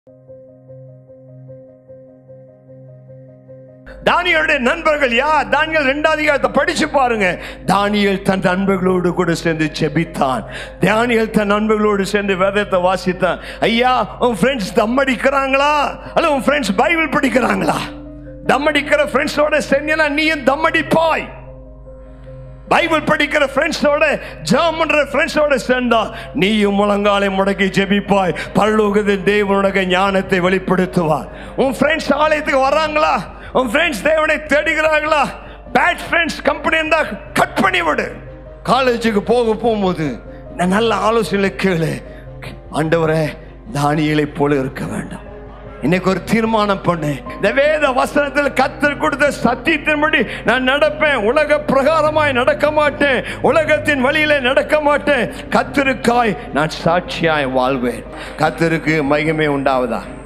தானியலுடைய நண்பர்கள் யார் தானியல் ரெண்டாவது அதிகாரத்தை படிச்சு பாருங்க தானியல் தன் நண்பர்களோடு கூட சேர்ந்து செபித்தான் தானியல் தன் நண்பர்களோடு சேர்ந்து வேதத்தை வாசித்தான் ஐயா உன் ஃப்ரெண்ட்ஸ் தம் அடிக்கிறாங்களா அல்ல உன் ஃப்ரெண்ட்ஸ் பைபிள் படிக்கிறாங்களா தம் அடிக்கிற ஃப்ரெண்ட்ஸோட சேர்ந்தா நீயும் தம் அடிப்பாய் பைபிள் படிக்கிற ஃப்ரெண்ட்ஸோட ஜாம் பண்ற ஃப்ரெண்ட்ஸோட சேர்ந்தா நீயும் முழங்காலை முடக்கி ஜெபிப்பாய் பரலோகத்தின் தேவனுடைய ஞானத்தை வெளிப்படுத்துவார் உன் ஃப்ரெண்ட்ஸ் ஆலயத்துக்கு வர்றாங்களா உன் ஃப்ரெண்ட்ஸ் தேவனை தேடுகிறாங்களா பேட் ஃப்ரெண்ட்ஸ் கம்பெனி இருந்தா கட் பண்ணி விடு காலேஜுக்கு போக போகும்போது நான் நல்ல ஆலோசனை கேளு ஆண்டவரே தானியலை போல இருக்க வேண்டாம் இன்னைக்கு ஒரு தீர்மானம் பண்ணு இந்த வேத வசனத்தில் கத்தர் கொடுத்த சத்தியத்தின்படி நான் நடப்பேன் உலக பிரகாரமாய் நடக்க மாட்டேன் உலகத்தின் வழியில நடக்க மாட்டேன் கத்தருக்காய் நான் சாட்சியாய் வாழ்வேன் கத்தருக்கு மகிமை உண்டாவதா